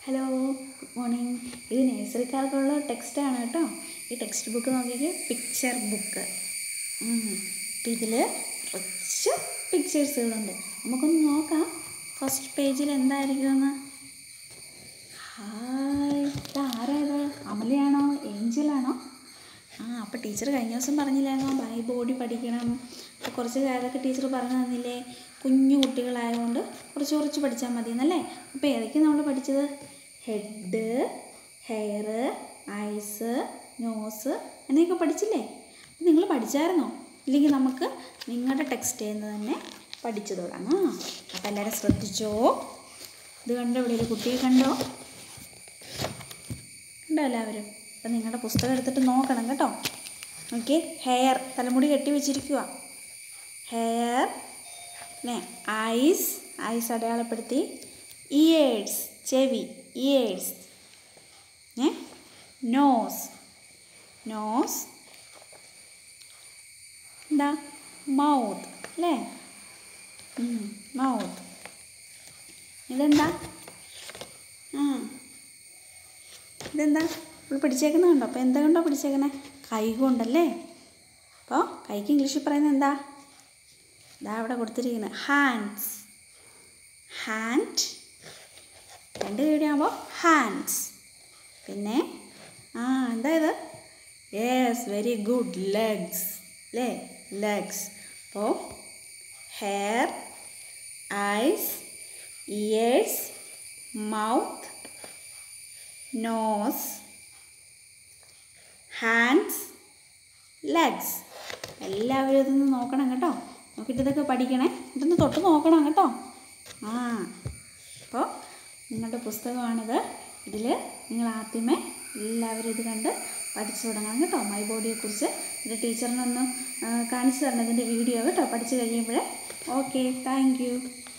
hello good morning ഇത് നേഴ്സറിക്കാർക്കുള്ള ടെക്സ്റ്റാണ് കേട്ടോ ഈ ടെക്സ്റ്റ് ബുക്ക് നോക്കിയിട്ട് പിക്ചർ ബുക്ക് അപ്പം ഇതിൽ കുറച്ച് പിക്ചേഴ്സുകളുണ്ട് നമുക്കൊന്ന് നോക്കാം ഫസ്റ്റ് പേജിൽ എന്തായിരിക്കുമെന്ന് ഹായ് ഇത് ആരാ ഇത് അമലയാണോ ഏഞ്ചലാണോ ആ അപ്പോൾ ടീച്ചർ കഴിഞ്ഞ ദിവസം പറഞ്ഞില്ലായിരുന്നോ ബൈ ബോഡി പഠിക്കണം അപ്പോൾ കുറച്ച് കാര്യമൊക്കെ ടീച്ചർ പറഞ്ഞു തന്നില്ലേ കുഞ്ഞു കുട്ടികളായതുകൊണ്ട് കുറച്ച് കുറച്ച് പഠിച്ചാൽ മതി എന്നല്ലേ അപ്പോൾ ഏതൊക്കെയാണ് നമ്മൾ പഠിച്ചത് ഹെഡ് ഹെയർ ഐസ് നോസ് എന്നൊക്കെ പഠിച്ചില്ലേ നിങ്ങൾ പഠിച്ചായിരുന്നോ ഇല്ലെങ്കിൽ നമുക്ക് നിങ്ങളുടെ ടെക്സ്റ്റ് നിന്ന് തന്നെ പഠിച്ചു തുടങ്ങാം അപ്പോൾ എല്ലാവരും ശ്രദ്ധിച്ചോ ഇത് കണ്ടോ ഇവിടെ ഒരു കുട്ടിയെ കണ്ടോ കണ്ടോ എല്ലാവരും അപ്പം നിങ്ങളുടെ പുസ്തകം എടുത്തിട്ട് നോക്കണം കേട്ടോ ഓക്കെ ഹെയർ തലമുടി കെട്ടി വെച്ചിരിക്കുക ഹെയർ പിന്നെ ഐസ് ഐസ് അടയാളപ്പെടുത്തി ഇയേഴ്സ് ചെവി ഇയേഴ്സ് ഏ നോസ് നോസ് എന്താ മൗത്ത് അല്ലേ മൗത്ത് ഇതെന്താ ആ ഇതെന്താ നമ്മൾ പിടിച്ചേക്കുന്നത് കണ്ടോ അപ്പോൾ എന്താ കൊണ്ടോ പിടിച്ചേക്കുന്നത് കൈ കൊണ്ടല്ലേ അപ്പോൾ കൈക്ക് ഇംഗ്ലീഷിൽ പറയുന്നത് എന്താ ഇതാ അവിടെ കൊടുത്തിരിക്കുന്നത് ഹാൻഡ്സ് ഹാൻഡ് രണ്ട് കൈയുടെയാകുമ്പോൾ ഹാൻഡ്സ് പിന്നെ ആ എന്താ ഇത് യെസ് വെരി ഗുഡ് ലെഗ്സ് അല്ലേ ലെഗ്സ് അപ്പോൾ hair eyes ears mouth nose hands legs എല്ലാവരും ഇതൊന്ന് നോക്കണം കേട്ടോ നോക്കിയിട്ട് ഇതൊക്കെ പഠിക്കണേ ഇതൊന്ന് തൊട്ട് നോക്കണം കേട്ടോ ആ അപ്പോൾ നിങ്ങളുടെ പുസ്തകമാണിത് ഇതിൽ നിങ്ങൾ ആദ്യമേ എല്ലാവരും ഇത് കണ്ട് പഠിച്ചു തുടങ്ങണം കേട്ടോ മൈ ബോഡിയെക്കുറിച്ച് ഇത് ടീച്ചറിനൊന്ന് കാണിച്ചു തരണം ഇതിൻ്റെ വീഡിയോ കേട്ടോ പഠിച്ചു കഴിയുമ്പോഴേ ഓക്കെ താങ്ക് യു